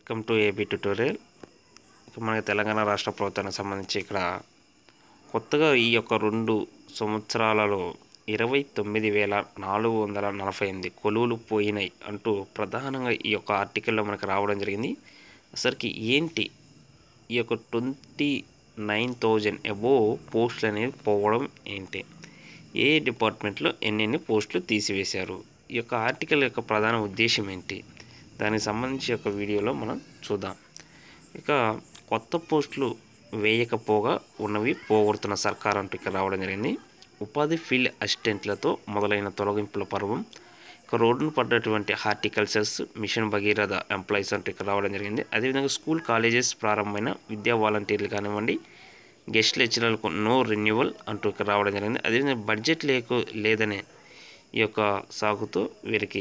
welcome to AB tutorial ఇక మనకి తెలంగాణ రాష్ట్ర ప్రభుత్వానికి సంబంధించి ఇక్కడ కొత్తగా ఈ యొక్క రెండు సంవత్సరాలలో ఇరవై తొమ్మిది వేల నాలుగు వందల నలభై ఎనిమిది కొలువులు పోయినాయి అంటూ ప్రధానంగా ఈ యొక్క ఆర్టికల్లో మనకు రావడం జరిగింది అసలుకి ఏంటి ఈ యొక్క ట్వంటీ నైన్ థౌజండ్ అబోవ్ పోస్టులు అనేవి పోవడం ఏంటి ఏ డిపార్ట్మెంట్లో ఎన్నెన్ని పోస్టులు తీసివేశారు ఈ యొక్క ఆర్టికల్ యొక్క ప్రధాన ఉద్దేశం ఏంటి దానికి సంబంధించి ఒక వీడియోలో మనం చూద్దాం ఇక కొత్త పోస్టులు వేయకపోగా ఉన్నవి పోగొడుతున్న సర్కార్ అంటూ ఇక్కడ రావడం జరిగింది ఉపాధి ఫీల్డ్ అసిస్టెంట్లతో మొదలైన తొలగింపుల పర్వం ఇక రోడ్డును పడ్డటువంటి హార్టికల్చర్స్ మిషన్ భగీరథ ఎంప్లాయీస్ అంటూ ఇక్కడ రావడం జరిగింది అదేవిధంగా స్కూల్ కాలేజెస్ ప్రారంభమైన విద్యా వాలంటీర్లు కానివ్వండి గెస్ట్ లెక్చరర్లకు నో రెన్యువల్ అంటూ ఇక్కడ రావడం జరిగింది అదేవిధంగా బడ్జెట్ లేకు లేదనే ఈ యొక్క సాగుతో వీరికి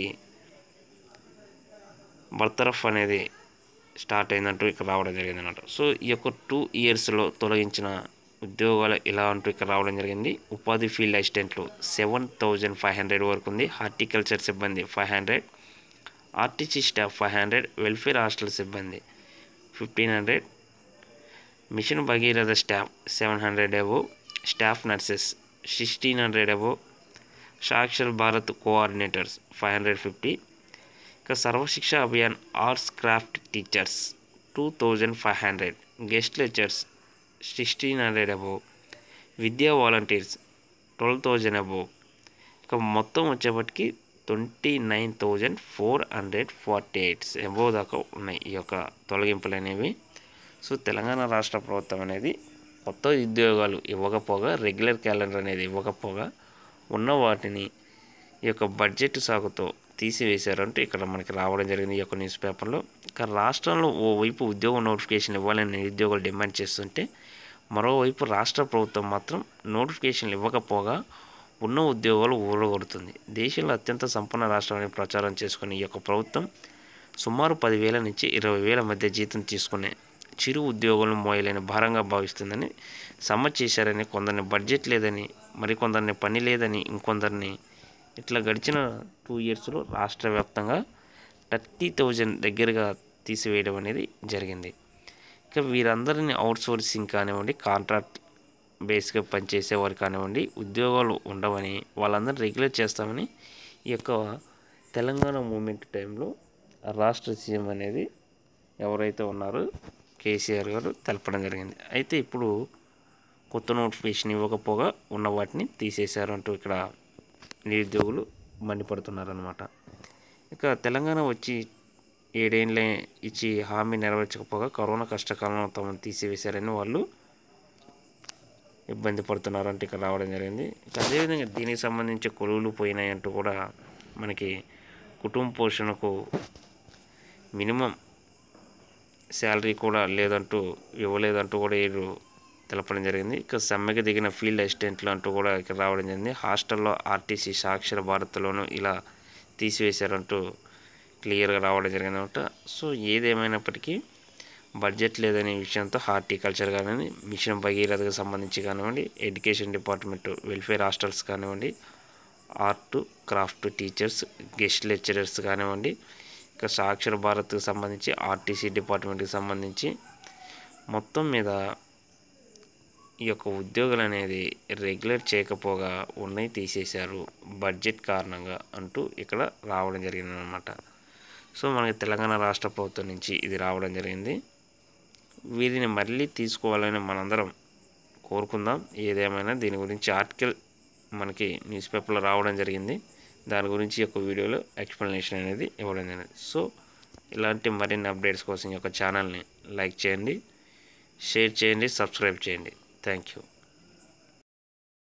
బర్తరఫ్ అనేది స్టార్ట్ అయిందంటూ ఇక్కడ రావడం జరిగింది అన్నమాట సో ఈ యొక్క టూ ఇయర్స్లో తొలగించిన ఉద్యోగాలు ఇలా అంటూ ఇక్కడ రావడం జరిగింది ఉపాధి ఫీల్డ్ అసిస్టెంట్లు సెవెన్ థౌజండ్ ఫైవ్ హండ్రెడ్ వరకు ఉంది హార్టికల్చర్ సిబ్బంది five hundred RTC staff five hundred welfare hostel సిబ్బంది fifteen hundred mission Bhagiratha staff seven hundred above staff nurses sixteen hundred above Sakshar Bharat coordinators five hundred fifty ఇక Sarva Shiksha Abhiyan arts craft teachers two thousand five hundred guest lectures sixteen hundred above Vidya volunteers twelve thousand above ఇక మొత్తం వచ్చేప్పటికి twenty nine thousand four hundred forty eights above దాకా ఉన్నాయి ఈ యొక్క తొలగింపులు అనేవి so Telangana రాష్ట్ర ప్రభుత్వం అనేది కొత్త ఉద్యోగాలు ఇవ్వకపోగా రెగ్యులర్ క్యాలెండర్ అనేది ఇవ్వకపోగా ఉన్న వాటిని ఈ యొక్క బడ్జెట్ సాగుతో తీసివేశారంటూ ఇక్కడ మనకి రావడం జరిగింది ఈ యొక్క న్యూస్ పేపర్లో ఇక రాష్ట్రంలో ఓవైపు ఉద్యోగ నోటిఫికేషన్ ఇవ్వాలని నిరుద్యోగులు డిమాండ్ చేస్తుంటే మరోవైపు రాష్ట్ర ప్రభుత్వం మాత్రం నోటిఫికేషన్లు ఇవ్వకపోగా ఉన్న ఉద్యోగాలు ఊరగొడుతుంది దేశంలో అత్యంత సంపన్న రాష్ట్రాన్ని ప్రచారం చేసుకునే ఈ యొక్క ప్రభుత్వం సుమారు పదివేల నుంచి ఇరవై వేల మధ్య జీతం తీసుకునే చిరు ఉద్యోగులను మోయలేని భారంగా భావిస్తుందని సమ్మె చేశారని కొందరిని బడ్జెట్ లేదని మరికొందరిని పని లేదని ఇంకొందరిని ఇట్లా గడిచిన టూ ఇయర్స్లో రాష్ట్ర వ్యాప్తంగా థర్టీ థౌజండ్ దగ్గరగా తీసివేయడం అనేది జరిగింది ఇక వీరందరిని అవుట్సోర్సింగ్ కానివ్వండి కాంట్రాక్ట్ బేస్గా పనిచేసేవారు కానివ్వండి ఉద్యోగాలు ఉండవని వాళ్ళందరినీ రెగ్యులేట్ చేస్తామని ఈ యొక్క తెలంగాణ మూమెంట్ టైంలో రాష్ట్ర సీఎం అనేది ఎవరైతే ఉన్నారో కేసీఆర్ గారు తెలపడం జరిగింది అయితే ఇప్పుడు కొత్త నోటిఫికేషన్ ఇవ్వకపోగా ఉన్న వాటిని తీసేశారు అంటూ ఇక్కడ నిరుద్యోగులు మండిపడుతున్నారనమాట ఇక తెలంగాణ వచ్చి ఏడేళ్ళ ఇచ్చి హామీ నెరవేర్చకపోగా కరోనా కష్టకాలంలో తమను తీసివేశారని వాళ్ళు ఇబ్బంది పడుతున్నారు అంటే ఇక్కడ రావడం జరిగింది ఇక అదేవిధంగా దీనికి సంబంధించి కొలువులు పోయినాయి అంటూ కూడా మనకి కుటుంబ పోషణకు మినిమం శాలరీ కూడా లేదంటూ ఇవ్వలేదంటూ కూడా వీరు తెలపడం జరిగింది ఇక సమ్మెకి దిగిన ఫీల్డ్ అసిస్టెంట్లు అంటూ కూడా ఇక్కడ రావడం జరిగింది హాస్టల్లో ఆర్టీసీ సాక్షర భారత్లోనూ ఇలా తీసివేశారంటూ క్లియర్గా రావడం జరిగింది అనమాట సో ఏదేమైనప్పటికీ బడ్జెట్ లేదనే విషయంతో హార్టికల్చర్ కానివ్వండి మిషన్ భగీరథకు సంబంధించి కానివ్వండి ఎడ్యుకేషన్ డిపార్ట్మెంట్ వెల్ఫేర్ హాస్టల్స్ కానివ్వండి art craft teachers guest lecturers కానివ్వండి ఇక సాక్షర భారత్కు సంబంధించి ఆర్టీసీ డిపార్ట్మెంట్కి సంబంధించి మొత్తం మీద ఈ యొక్క ఉద్యోగులు అనేది రెగ్యులర్ చేయకపోగా ఉన్నాయి తీసేశారు బడ్జెట్ కారణంగా అంటూ ఇక్కడ రావడం జరిగింది అనమాట సో మనకి తెలంగాణ రాష్ట్ర ప్రభుత్వం నుంచి ఇది రావడం జరిగింది వీరిని మళ్ళీ తీసుకోవాలని మనందరం కోరుకుందాం ఏదేమైనా దీని గురించి ఆర్టికల్ మనకి న్యూస్ పేపర్లో రావడం జరిగింది దాని గురించి యొక్క వీడియోలో ఎక్స్ప్లెనేషన్ అనేది ఇవ్వడం జరిగింది సో ఇలాంటి మరిన్ని అప్డేట్స్ కోసం ఈ యొక్క ఛానల్ని లైక్ చేయండి షేర్ చేయండి సబ్స్క్రైబ్ చేయండి థ్యాంక్ యూ